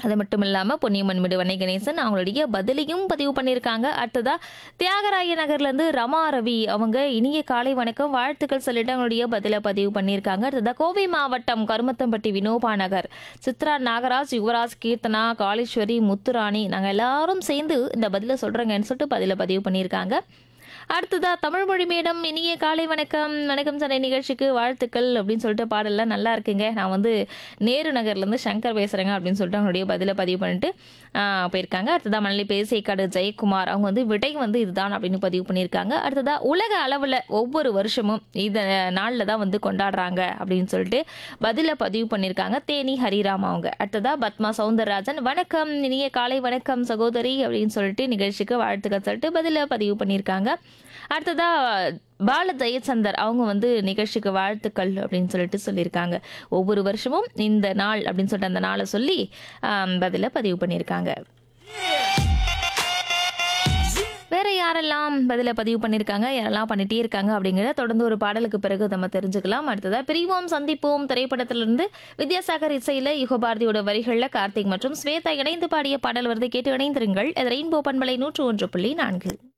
அது மட்டும் இல்லாமல் பொன்னியம்மன் மிடுவனை கணேசன் அவங்களுடைய பதிலையும் பதிவு பண்ணியிருக்காங்க அடுத்ததா தியாகராய நகர்லேருந்து ரமா ரவி அவங்க இனிய காலை வணக்கம் வாழ்த்துக்கள் சொல்லிட்டு அவங்களுடைய பதிலை பதிவு பண்ணியிருக்காங்க அடுத்ததா கோவை மாவட்டம் கருமத்தம்பட்டி வினோபா நகர் சித்ரா நாகராஜ் யுவராஜ் கீர்த்தனா காளீஸ்வரி முத்துராணி நாங்கள் எல்லாரும் சேர்ந்து இந்த பதிலை சொல்கிறேங்கன்னு சொல்லிட்டு பதிலை பதிவு பண்ணியிருக்காங்க அடுத்ததா தமிழ் மொழி மேடம் இனிய காலை வணக்கம் வணக்கம் சண்டை நிகழ்ச்சிக்கு வாழ்த்துக்கள் அப்படின்னு சொல்லிட்டு பாடல்லாம் நல்லா இருக்குங்க நான் வந்து நேரு நகர்லேருந்து சங்கர் பேசுகிறேங்க அப்படின்னு சொல்லிட்டு அவங்களுடைய பதிலை பதிவு பண்ணிட்டு ஆ, போயிருக்காங்க அடுத்ததா மணலி பேசிக்காடு ஜெயக்குமார் அவங்க வந்து விடை வந்து இதுதான் அப்படின்னு பதிவு பண்ணியிருக்காங்க அடுத்ததா உலக அளவில் ஒவ்வொரு வருஷமும் இந்த நாளில் தான் வந்து கொண்டாடுறாங்க அப்படின்னு சொல்லிட்டு பதிலை பதிவு பண்ணியிருக்காங்க தேனி ஹரிராம் அவங்க அடுத்ததா பத்மா சவுந்தரராஜன் வணக்கம் இனிய காலை வணக்கம் சகோதரி அப்படின்னு சொல்லிட்டு நிகழ்ச்சிக்கு வாழ்த்துக்கள் சொல்லிட்டு பதிலை பதிவு பண்ணியிருக்காங்க அடுத்ததா பால ஜெயச்சந்தர் அவங்க வந்து நிகழ்ச்சிக்கு வாழ்த்துக்கள் அப்படின்னு சொல்லிட்டு சொல்லியிருக்காங்க ஒவ்வொரு வருஷமும் இந்த நாள் அப்படின்னு சொல்லிட்டு அந்த நாளை சொல்லி ஆம், பதிலை பதிவு பண்ணியிருக்காங்க வேற யாரெல்லாம் பதில பதிவு பண்ணியிருக்காங்க யாரெல்லாம் பண்ணிட்டே இருக்காங்க அப்படிங்கிறத தொடர்ந்து ஒரு பாடலுக்கு பிறகு நம்ம தெரிஞ்சுக்கலாம் அடுத்ததா பிரிவோம் சந்திப்போம் திரைப்படத்திலிருந்து வித்யாசாகர் இசையில யுகபாரதியோட வரிகள்ல கார்த்திக் மற்றும் ஸ்வேதா இணைந்து பாடிய பாடல் வருதை கேட்டு இணைந்திருங்கள் இது ரெயின்போ பண்பலை நூற்று ஒன்று புள்ளி நான்கு